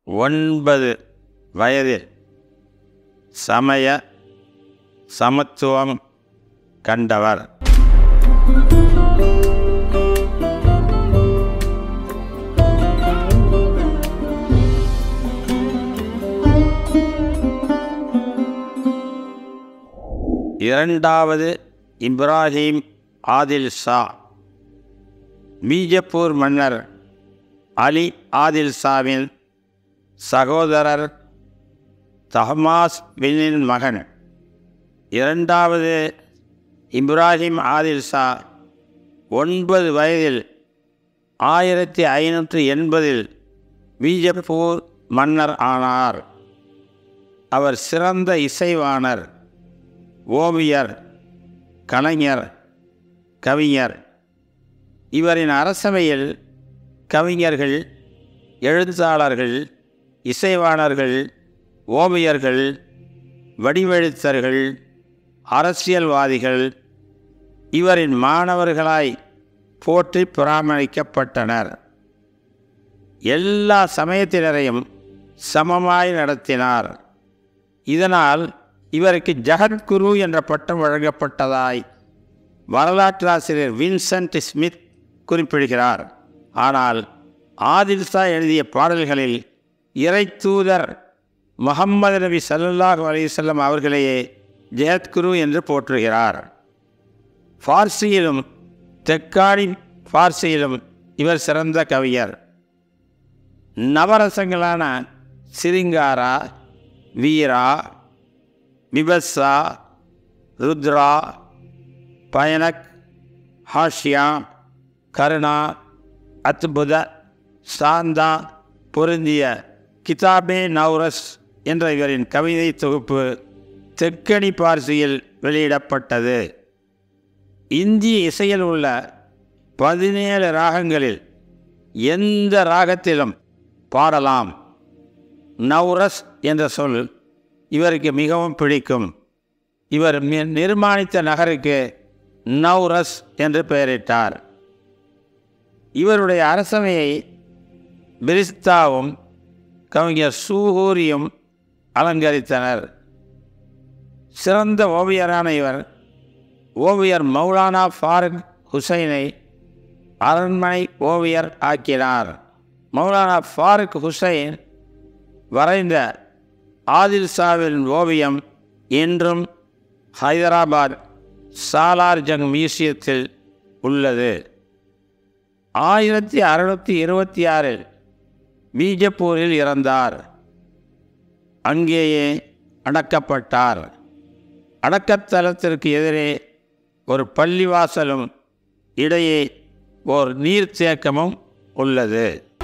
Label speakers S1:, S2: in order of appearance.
S1: ஒன்பது வயதில் சமய சமத்துவம் கண்டவர் இரண்டாவது இப்ராஹிம் ஆதில் ஷா பீஜப்பூர் மன்னர் அலி ஆதில் ஷாவின் சகோதரர் தஹமாஸ் பினின் மகன் இரண்டாவது இப்ராஹிம் ஆதில் ஷா ஒன்பது வயதில் ஆயிரத்தி ஐநூற்றி எண்பதில் பீஜப்பூர் மன்னர் ஆனார் அவர் சிறந்த இசைவாணர் ஓவியர் கலைஞர் கவிஞர் இவரின் அரசவையில் கவிஞர்கள் எழுத்தாளர்கள் இசைவாணர்கள் ஓவியர்கள் வடிவெழுத்தர்கள் அரசியல்வாதிகள் இவரின் மாணவர்களாய் போற்றி பராமரிக்கப்பட்டனர் எல்லா சமயத்தினரையும் சமமாய் நடத்தினார் இதனால் இவருக்கு ஜகத்குரு என்ற பட்டம் வழங்கப்பட்டதாய் வரலாற்றாசிரியர் வின்சென்ட் ஸ்மித் குறிப்பிடுகிறார் ஆனால் ஆதில்ஷா எழுதிய பாடல்களில் இறைத்தூதர் முகம்மது நபி சல்லல்லாஹு அலையுசல்லம் அவர்களையே ஜெயத்குரு என்று போற்றுகிறார் ஃபார்சியிலும் தெக்காடி ஃபார்சியிலும் இவர் சிறந்த கவிஞர் நவரசங்களான சிரிங்காரா வீரா விபஸ்ஸா ருத்ரா பயனக் ஹாஷ்யா கருணா அத்புத சாந்தா பொருந்திய கிதாபே நௌரஸ் என்ற இவரின் கவிதை தொகுப்பு தெக்கணி பார்சியில் வெளியிடப்பட்டது இந்திய இசையில் உள்ள பதினேழு ராகங்களில் எந்த ராகத்திலும் பாடலாம் நௌரஸ் என்ற சொல் இவருக்கு மிகவும் பிடிக்கும் இவர் நிர்மாணித்த நகருக்கு நௌரஸ் என்று பெயரிட்டார் இவருடைய அரசவையை பிரிஸ்தாவும் கவிஞர் சூகூரியும் அலங்கரித்தனர் சிறந்த ஓவியரான இவர் ஓவியர் மௌலானா ஃபாரூக் ஹுசைனை அரண்மனை ஓவியர் ஆக்கினார் மௌலானா ஃபாரூக் ஹுசைன் வரைந்த ஆதில் ஷாவின் ஓவியம் இன்றும் ஹைதராபாத் சாலார்ஜங் மியூசியத்தில் உள்ளது ஆயிரத்தி அறுநூற்றி இருபத்தி ஆறில் பீஜப்பூரில் இறந்தார் அங்கேயே அடக்கப்பட்டார் அடக்கத்தலத்திற்கு எதிரே ஒரு பள்ளிவாசலும் இடையே ஓர் நீர்த்தேக்கமும் உள்ளது